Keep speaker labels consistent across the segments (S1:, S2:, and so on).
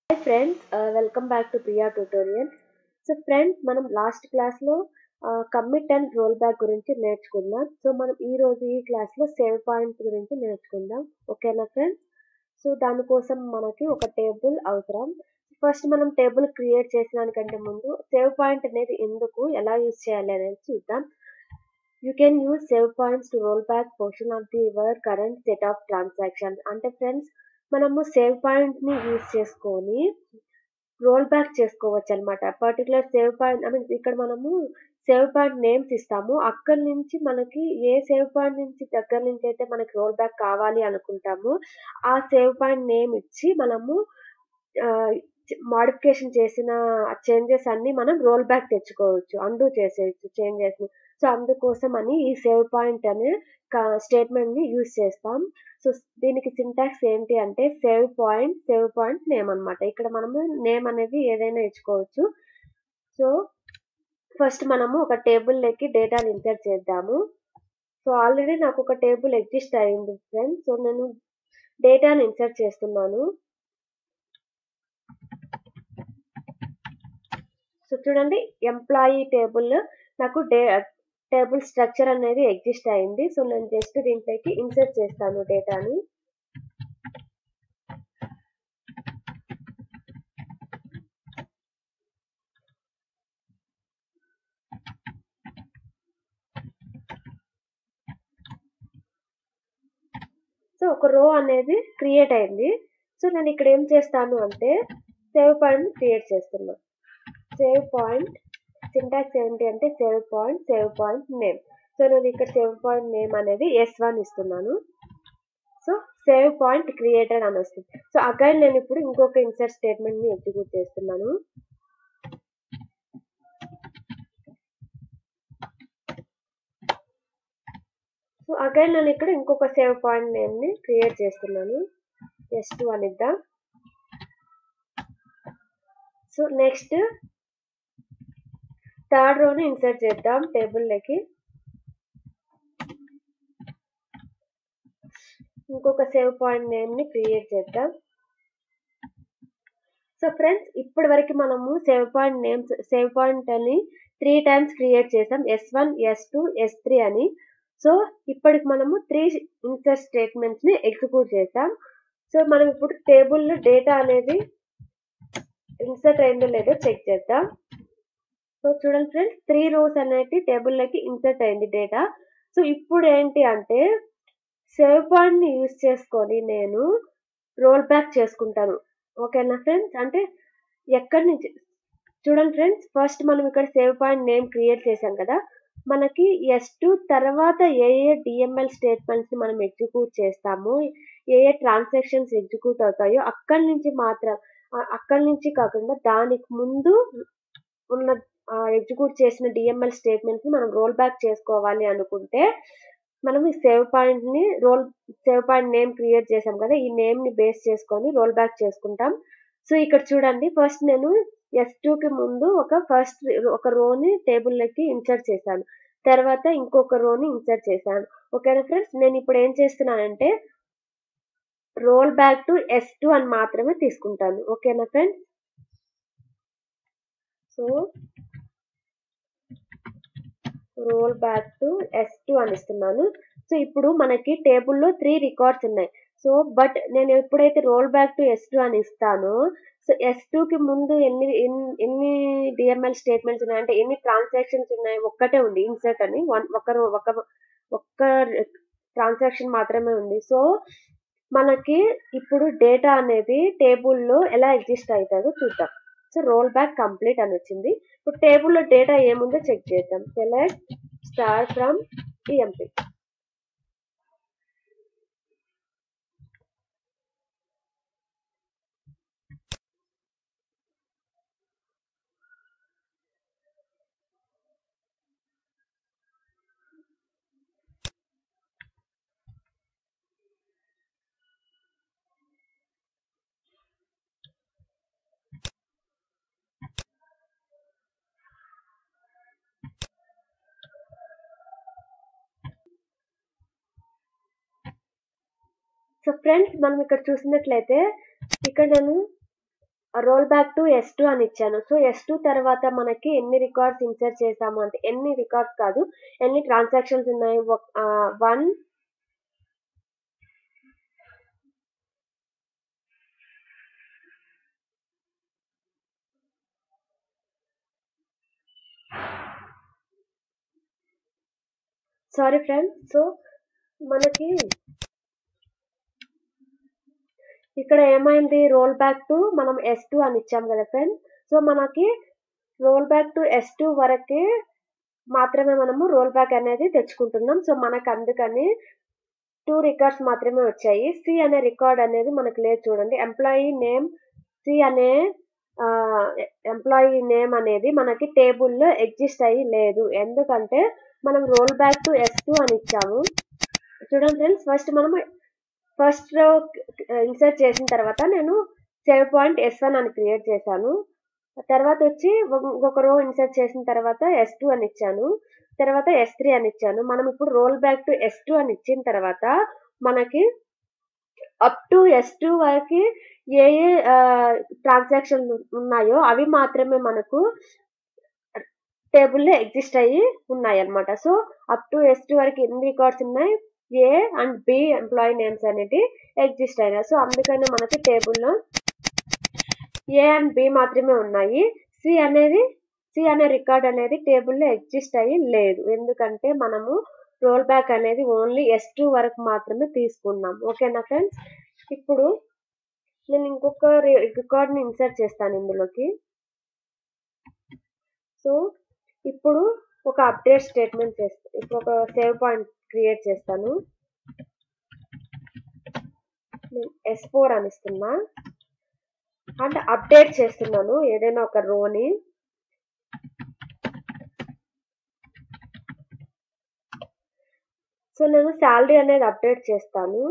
S1: hi friends welcome back to Priya tutorial so friends మనం last క్లాస్లో commit and roll back గురించి నేర్చుకుందాం so మనం ఈ రోజు ఈ క్లాస్లో సేవ్ పాయింట్స్ గురించి నేర్చుకుందాం ఓకేనా ఫ్రెండ్స్ సో దానికోసం మనకి ఒక టేబుల్ అవసరం ఫస్ట్ మనం టేబుల్ క్రియేట్ చేసడానికంటే ముందు సేవ్ పాయింట్ అనేది ఎందుకు ఎలా యూజ్ చేయాలి అనేది చూద్దాం you can use save points to roll back portion of the your current set of transactions అంటే ఫ్రెండ్స్ మనము సేవ్ పాయింట్ ని యూజ్ చేసుకొని రోల్ బ్యాక్ చేసుకోవచ్చు అనమాట particular save point I mean ఇక్కడ మనము సేవ్ పాయింట్ నేమ్స్ ఇస్తాము అక్కడి నుంచి మనకి ఏ సేవ్ పాయింట్ నుంచి దగ్గర నుంచి అయితే మనకి రోల్ బ్యాక్ కావాలి అనుకుంటామో ఆ సేవ్ పాయింట్ నేమ్ ఇచ్చి మనము మాడిఫికేషన్ చేసిన చేంజెస్ అన్ని మనం రోల్ బ్యాక్ తెచ్చుకోవచ్చు అండూ చేసేయచ్చు చేంజెస్ సో అందుకోసం అని ఈ సేవ్ పాయింట్ అనే స్టేట్మెంట్ ని యూజ్ చేస్తాం సో దీనికి సింటాక్స్ ఏంటి అంటే save point save point name అనమాట ఇక్కడ మనము నేమ్ అనేది ఏదైనా ఇచ్చుకోవచ్చు సో ఫస్ట్ మనము ఒక టేబుల్ లెక్కి డేటాని ఇన్సర్ట్ చేద్దాము సో ఆల్రెడీ నాకు ఒక టేబుల్ ఎగ్జిస్ట్ అయింది ఫ్రెండ్స్ సో నేను డేటాని ఇన్సర్ట్ చేస్తున్నాను సో చూడండి ఎంప్లాయీ టేబుల్ నాకు డే టేబుల్ స్ట్రక్చర్ అనేది ఎగ్జిస్ట్ అయింది సో నేను జస్ట్ దీంట్లోకి ఇన్సర్ట్ చేస్తాను డేటాని సో ఒక రో అనేది క్రియేట్ అయింది సో నేను ఇక్కడ ఏం చేస్తాను అంటే సేవ్ పాయింట్ క్రియేట్ చేస్తున్నా సేవ్ పాయింట్ సింటాక్స్ ఏంటి అంటే save point save point name so నేను ఇక్కడ సేవ్ పాయింట్ నేమ్ అనేది ఎస్ వన్ ఇస్తున్నాను సో సేవ్ పాయింట్ క్రియేటెడ్ అని వస్తుంది సో అగైన్ నేను ఇప్పుడు ఇంకొక ఇన్సర్ట్ స్టేట్మెంట్ ని ఎగ్జిక్యూట్ చేస్తున్నాను సో అగైన్ నేను ఇక్కడ ఇంకొక సేవ్ పాయింట్ నేమ్ ని క్రియేట్ చేస్తున్నాను ఎస్ టూ అని ఇద్దాం సో నెక్స్ట్ థర్డ్ రోని ఇన్సర్ట్ చేద్దాం టేబుల్లోకి ఇంకొక సేవ్ పాయింట్ నేమ్ ని క్రియేట్ చేద్దాం సో ఫ్రెండ్స్ ఇప్పటి వరకు మనము save point names save point అని త్రీ టైమ్స్ క్రియేట్ చేసాం S one S two S three అని సో ఇప్పటికి మనము త్రీ ఇన్సర్ట్ స్టేట్మెంట్స్ ని ఎగ్జిక్యూట్ చేసాం సో మనం ఇప్పుడు టేబుల్లో డేటా అనేది ఇన్సర్ట్ అయిందో లేదో చెక్ చేద్దాం సో చూడండి ఫ్రెండ్స్ త్రీ రోస్ అనేది టేబుల్లోకి ఇన్సర్ట్ అయింది డేటా సో ఇప్పుడు ఏంటి అంటే సేవ్ పాయింట్ ని యూజ్ చేసుకొని నేను రోల్ బ్యాక్ చేసుకుంటాను ఓకేనా ఫ్రెండ్స్ అంటే ఎక్కడి నుంచి చూడండి ఫ్రెండ్స్ ఫస్ట్ మనం ఇక్కడ సేవ్ పాయింట్ నేమ్ క్రియేట్ చేసాం కదా మనకి ఎస్ టూ తర్వాత ఏ ఏ డిఎంఎల్ స్టేట్మెంట్స్ ని మనం ఎగ్జిక్యూట్ చేస్తామో ఏ ఏ ట్రాన్సాక్షన్స్ ఎగ్జిక్యూట్ అవుతాయో అక్కడి నుంచి మాత్రం అక్కడి నుంచి కాకుండా దానికి ముందు ఉన్న ఎగ్జిక్యూట్ చేసిన డిఎంఎల్ స్టేట్మెంట్స్ ని మనం రోల్ బ్యాక్ చేసుకోవాలి అనుకుంటే మనం ఈ సేవ్ పాయింట్ ని roll save point name create చేసాం కదా ఈ నేమ్ ని బేస్ చేసుకొని రోల్ బ్యాక్ చేసుకుంటాం సో ఇక్కడ చూడండి ఫస్ట్ నేను ఎస్ టూ కి ముందు ఒక ఫస్ట్ ఒక రోని టేబుల్లోకి ఇన్సర్ట్ చేశాను తర్వాత ఇంకొక రోని ఇన్సర్ట్ చేశాను ఓకేనా ఫ్రెండ్స్ నేను ఇప్పుడు ఏం చేస్తున్నానంటే roll back to S two అని మాత్రమే తీసుకుంటాను ఓకేనా friends so roll back to S two అని ఇస్తున్నాను సో ఇప్పుడు మనకి టేబుల్లో త్రీ రికార్డ్స్ ఉన్నాయి సో బట్ నేను ఎప్పుడైతే roll back to S two అని ఇస్తానో సో ఎస్ టూ కి ముందు ఎన్ని ఎన్ని డిఎంఎల్ స్టేట్మెంట్స్ ఉన్నాయి అంటే ఎన్ని ట్రాన్సాక్షన్స్ ఉన్నాయి ఒక్కటే ఉంది ఇన్సర్ట్ అని వన్ ఒక ఒక ఒక్క ట్రాన్సాక్షన్ మాత్రమే ఉంది సో మనకి ఇప్పుడు డేటా అనేది టేబుల్లో ఎలా ఎగ్జిస్ట్ అవుతుందో చూద్దాం సో రోల్ బ్యాక్ కంప్లీట్ అని వచ్చింది ఇప్పుడు టేబుల్లో డేటా ఏముందో చెక్ చేద్దాం select star from DMP so friends మనం ఇక్కడ చూసినట్లయితే ఇక్కడ నేను roll back to S two అని ఇచ్చాను సో ఎస్ టూ తర్వాత మనకి ఎన్ని రికార్డ్స్ ఇన్సర్ట్ చేసాము అంటే ఎన్ని రికార్డ్స్ కాదు ఎన్ని ట్రాన్సాక్షన్స్ ఉన్నాయి వన్ సారీ ఫ్రెండ్స్ సో మనకి ఇక్కడ ఏమైంది రోల్ బ్యాక్ టు మనం ఎస్ టూ అని ఇచ్చాం కదా ఫ్రెండ్ సో మనకి roll back to S two వరకే మాత్రమే మనము రోల్ బ్యాక్ అనేది తెచ్చుకుంటున్నాం సో మనకు అందుకని టూ రికార్డ్స్ మాత్రమే వచ్చాయి సి అనే రికార్డ్ అనేది మనకు లేదు చూడండి ఎంప్లాయీ నేమ్ సి అనే ఎంప్లాయీ నేమ్ అనేది మనకి టేబుల్లో ఎగ్జిస్ట్ అయ్యి లేదు ఎందుకంటే మనం roll back to S two అని ఇచ్చాము చూడండి ఫ్రెండ్స్ ఫస్ట్ మనం ఫస్ట్ రో ఇన్సర్ట్ చేసిన తర్వాత నేను సేవ్ పాయింట్ ఎస్ వన్ అని క్రియేట్ చేశాను తర్వాత వచ్చి ఒక రో ఇన్సర్ట్ చేసిన తర్వాత ఎస్ టూ అని ఇచ్చాను తర్వాత ఎస్ త్రీ అని ఇచ్చాను మనం ఇప్పుడు roll back to S two అని ఇచ్చిన తర్వాత మనకి అప్ టు ఎస్ టూ వరకు ఏ ఏ ట్రాన్సాక్షన్ ఉన్నాయో అవి మాత్రమే మనకు టేబుల్లో ఎగ్జిస్ట్ అయ్యి ఉన్నాయి అనమాట so up to S two వరకు ఎన్ని రికార్డ్స్ ఉన్నాయి A and B employee names అనేది ఎగ్జిస్ట్ అయినాయి సో అందుకనే మనకి టేబుల్లో ఏ అండ్ బి మాత్రమే ఉన్నాయి సి అనేది సి అనే రికార్డ్ అనేది టేబుల్లో ఎగ్జిస్ట్ అయ్యి లేదు ఎందుకంటే మనము రోల్ బ్యాక్ అనేది ఓన్లీ ఎస్ టూ వరకు మాత్రమే తీసుకున్నాం ఓకేనా ఫ్రెండ్స్ ఇప్పుడు నేను ఇంకొక రికార్డ్ని ఇన్సర్ట్ చేస్తాను ఇందులోకి సో ఇప్పుడు ఒక అప్డేట్ స్టేట్మెంట్ చేస్తాను ఇప్పుడు ఒక సేవ్ పాయింట్ క్రియేట్ చేస్తాను నేను ఎస్ ఫోర్ అని ఇస్తున్నా అండ్ అప్డేట్ చేస్తున్నాను ఏదైనా ఒక రోని సో నేను శాలరీ అనేది అప్డేట్ చేస్తాను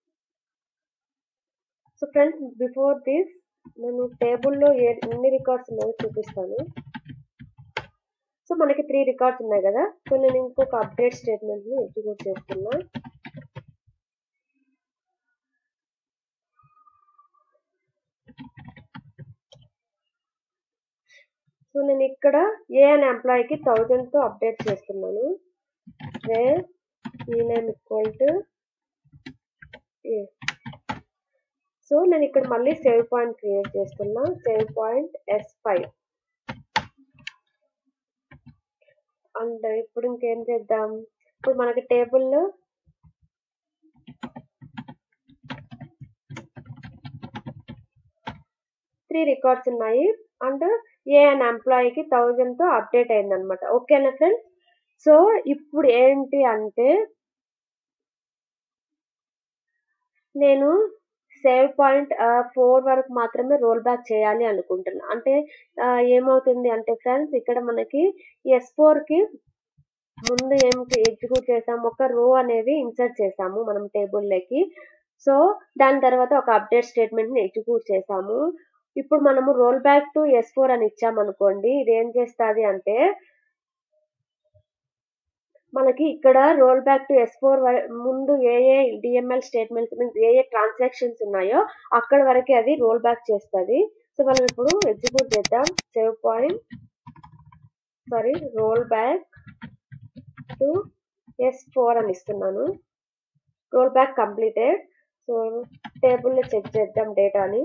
S1: సో ఫ్రెండ్స్ బిఫోర్ దిస్ నేను టేబుల్లో ఏ ఎన్ని రికార్డ్స్ ఉన్నాయో చూపిస్తాను సో మనకి త్రీ రికార్డ్స్ ఉన్నాయి కదా సో నేను ఇంకొక అప్డేట్ స్టేట్మెంట్ని ఎగ్జిక్యూట్ చేస్తున్నా సో నేను ఇక్కడ ఏ అనే ఎంప్లాయీకి థౌజండ్తో అప్డేట్ చేస్తున్నాను where E name equal to A so నేను ఇక్కడ మళ్ళీ సేవ్ పాయింట్ క్రియేట్ చేస్తున్నా save point S five and ఇప్పుడు ఇంకేం చేద్దాం ఇప్పుడు మనకి టేబుల్లో త్రీ రికార్డ్స్ ఉన్నాయి అండ్ ఏ అనే ఎంప్లాయీకి థౌజండ్తో అప్డేట్ అయిందనమాట ఓకేనా ఫ్రెండ్స్ సో ఇప్పుడు ఏంటి అంటే నేను సేవ్ పాయింట్ ఫోర్ వరకు మాత్రమే రోల్ బ్యాక్ చేయాలి అనుకుంటున్నా అంటే ఏమవుతుంది అంటే ఫ్రెండ్స్ ఇక్కడ మనకి ఎస్ ఫోర్కి ముందు ఏం ఎగ్జిక్యూట్ చేసాము ఒక రో అనేది ఇన్సర్ట్ చేసాము మనం టేబుల్లోకి సో దాని తర్వాత ఒక అప్డేట్ స్టేట్మెంట్ని ఎగ్జిక్యూట్ చేసాము ఇప్పుడు మనము roll back to S four అని ఇచ్చామనుకోండి ఇది ఏం చేస్తుంది అంటే మనకి ఇక్కడ roll back to S four ముందు ఏ ఏ డిఎంఎల్ స్టేట్మెంట్స్ మీన్స్ ఏ ఏ ట్రాన్సాక్షన్స్ ఉన్నాయో అక్కడ వరకే అది రోల్ బ్యాక్ చేస్తుంది సో మనం ఇప్పుడు ఎగ్జిక్యూట్ చేద్దాం save point sorry roll back to S four అని ఇస్తున్నాను రోల్ బ్యాక్ కంప్లీటెడ్ సో టేబుల్లో చెక్ చేద్దాం డేటాని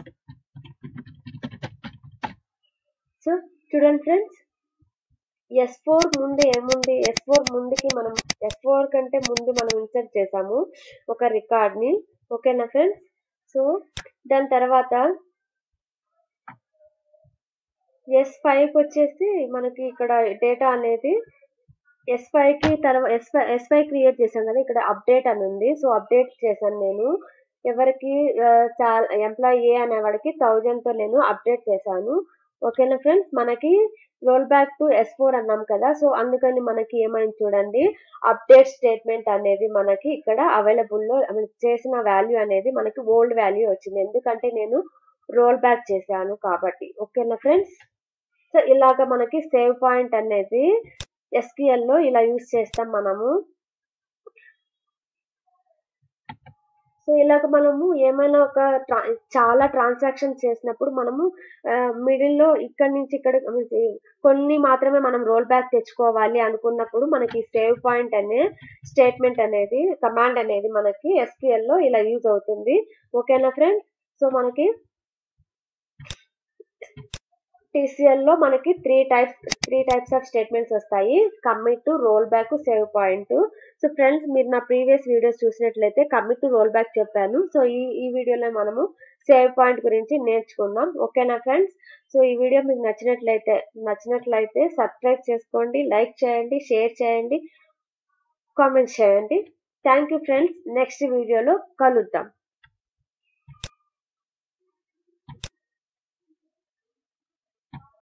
S1: సో చూడండి ఫ్రెండ్స్ ఎస్ ఫోర్ ముందు ఏముంది ఎస్ ఫోర్ ముందుకి మనం ఎస్ ఫోర్ కంటే ముందు మనం ఇన్సర్ట్ చేసాము ఒక రికార్డ్ని ఓకేనా ఫ్రెండ్స్ సో దాని తర్వాత ఎస్ ఫైవ్కి వచ్చేసి మనకి ఇక్కడ డేటా అనేది ఎస్ ఫైవ్కి తర్వాత S five S five create చేశాం కదా ఇక్కడ అప్డేట్ అని ఉంది సో అప్డేట్ చేశాను నేను ఎవరికి చాలా ఎంప్లాయీ ఏ అనే వాడికి థౌజండ్తో నేను అప్డేట్ చేశాను ఓకేనా ఫ్రెండ్స్ మనకి roll back to S four అన్నాం కదా సో అందుకని మనకి ఏమైంది చూడండి అప్డేట్ స్టేట్మెంట్ అనేది మనకి ఇక్కడ అవైలబుల్లో చేసిన వాల్యూ అనేది మనకి ఓల్డ్ వాల్యూ వచ్చింది ఎందుకంటే నేను రోల్ బ్యాక్ చేశాను కాబట్టి ఓకేనా ఫ్రెండ్స్ సో ఇలాగ మనకి సేవ్ పాయింట్ అనేది ఎస్క్యూఎల్ లో ఇలా యూస్ చేస్తాం మనము సో ఇలాగ మనము ఏమైనా ఒక ట్రా- చాలా ట్రాన్సాక్షన్ చేసినప్పుడు మనము మిడిల్ లో ఇక్కడ నుంచి ఇక్కడ కొన్ని మాత్రమే మనం రోల్ బ్యాక్ తెచ్చుకోవాలి అనుకున్నప్పుడు మనకి సేవ్ పాయింట్ అనే స్టేట్మెంట్ అనేది కమాండ్ అనేది మనకి SQL లో ఇలా యూజ్ అవుతుంది ఓకేనా ఫ్రెండ్స్ సో మనకి టీసీఎల్ లో మనకి three types three types of statements వస్తాయి commit roll back save point so friends మీరు నా ప్రీవియస్ వీడియోస్ చూసినట్లయితే కమిట్ రోల్ బ్యాక్ చెప్పాను సో ఈ ఈ వీడియోలో మనము సేవ్ పాయింట్ గురించి నేర్చుకుందాం ఓకేనా ఫ్రెండ్స్ సో ఈ వీడియో మీకు నచ్చినట్లయితే నచ్చినట్లయితే సబ్స్క్రైబ్ చేసుకోండి లైక్ చేయండి షేర్ చేయండి కామెంట్స్ చేయండి థ్యాంక్ యూ ఫ్రెండ్స్ నెక్స్ట్ వీడియోలో కలుద్దాం